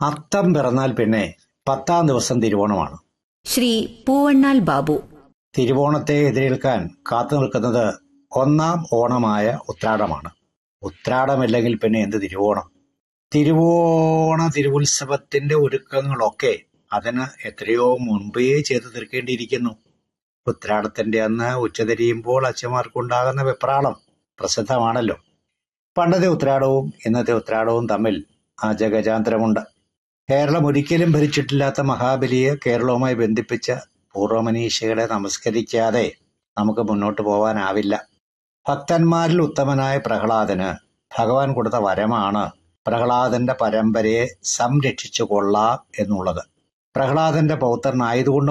അത്തം പിറന്നാൽ പിന്നെ പത്താം ദിവസം തിരുവോണമാണ് ശ്രീ പൂവണ്ണാൽ ബാബു തിരുവോണത്തെ എതിരേൽക്കാൻ കാത്തു നിൽക്കുന്നത് ഒന്നാം ഓണമായ ഉത്രാടമാണ് ഉത്രാടമില്ലെങ്കിൽ പിന്നെ എന്ത് തിരുവോണം തിരുവോണ തിരുവുത്സവത്തിന്റെ ഒരുക്കങ്ങളൊക്കെ അതിന് എത്രയോ മുൻപേ ചെയ്തു തീർക്കേണ്ടിയിരിക്കുന്നു ഉത്രാടത്തിന്റെ അന്ന് ഉച്ചതിരിയുമ്പോൾ അച്ഛന്മാർക്കുണ്ടാകുന്ന വെപ്രാളം പ്രസിദ്ധമാണല്ലോ പണ്ടത്തെ ഉത്രാടവും ഇന്നത്തെ ഉത്രാടവും തമ്മിൽ അജഗജാന്തരമുണ്ട് കേരളം ഒരിക്കലും ഭരിച്ചിട്ടില്ലാത്ത മഹാബലിയെ കേരളവുമായി ബന്ധിപ്പിച്ച പൂർവമനീഷികളെ നമസ്കരിക്കാതെ നമുക്ക് മുന്നോട്ട് പോകാനാവില്ല ഭക്തന്മാരിൽ ഉത്തമനായ പ്രഹ്ലാദന് ഭഗവാൻ കൊടുത്ത വരമാണ് പ്രഹ്ലാദന്റെ പരമ്പരയെ സംരക്ഷിച്ചു കൊള്ളാം എന്നുള്ളത് പ്രഹ്ലാദന്റെ പൗത്രനായതുകൊണ്ട്